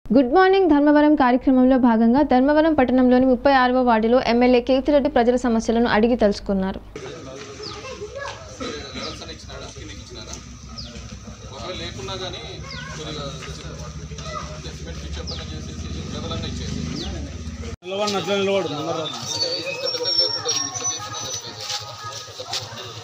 Good morning Dharmavaram కార్యక్రమంలో భాగంగా ధర్మవరం పట్టణంలోని ముప్పై ఆరవ వార్డులో ఎమ్మెల్యే కేతిరెడ్డి ప్రజల సమస్యలను అడిగి తెలుసుకున్నారు వ్యవస్థను ఇచ్చినాడా స్కీమ్కి ఇచ్చినారా ఒకవేళ లేకున్నా కానీ కొద్దిగా ఎస్టిమేట్ పిక్చర్ పని చేసేసి లెవెలన్నా ఇచ్చేసి నిలబడి అట్లా నిలబడు ముందర రా. అంటే ఇంత పెద్దగా లేకుండా ఇట్లా చేసినా సరిపోయింది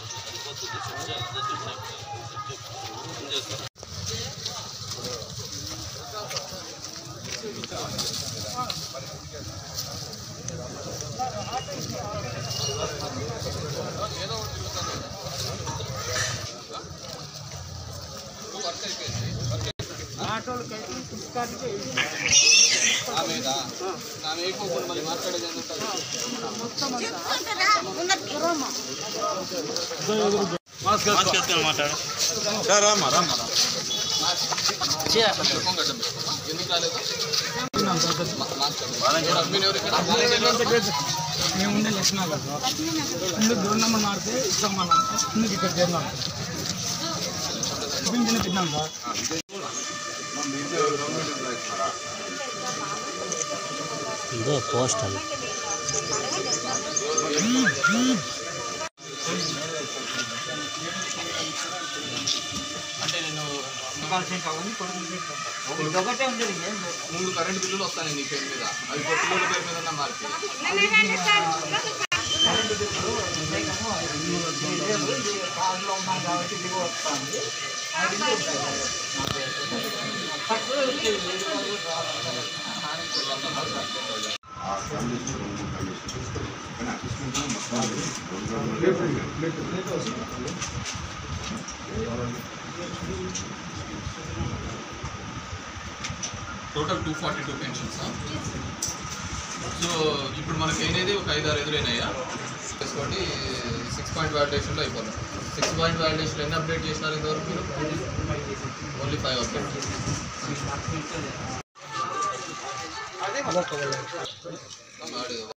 వర్క్ అయిపోయింది ఆమె ఆమె అయిపోకుండా మళ్ళీ మాట్లాడేది ఏంటంటే ఎందుకు రాలేదు మీరు ఎవరు ఇక్కడ మేము ఉండే లక్షణాలు కదా ఇందుకు డోర్ నెంబర్ మారితే ఇస్తాం మనం ఇందుకు ఇక్కడ చేద్దాం పింఛన్ తిన్నాం సార్ ఇదో పోస్టల్ అంటే నేను మూడు కరెంట్ బిల్లులు వస్తాయి నీ పేరు మీద అవి కొట్టుకోళ్ళ పేరు మీద మార్చి total two forty two pensions so ఇప్పుడు మనకి అయినది ఒక ఐదు ఆరు ఎదురైనాయా చేసుకోండి సిక్స్ పాయింట్ వ్యాలిడేషన్లో అయిపోతుంది సిక్స్ పాయింట్ వ్యాలిడేషన్ ఎన్ని అప్డేట్ చేసినారు ఇంతవరకు మీరు ఓన్లీ ఫైవ్ అప్డేట్ అదొక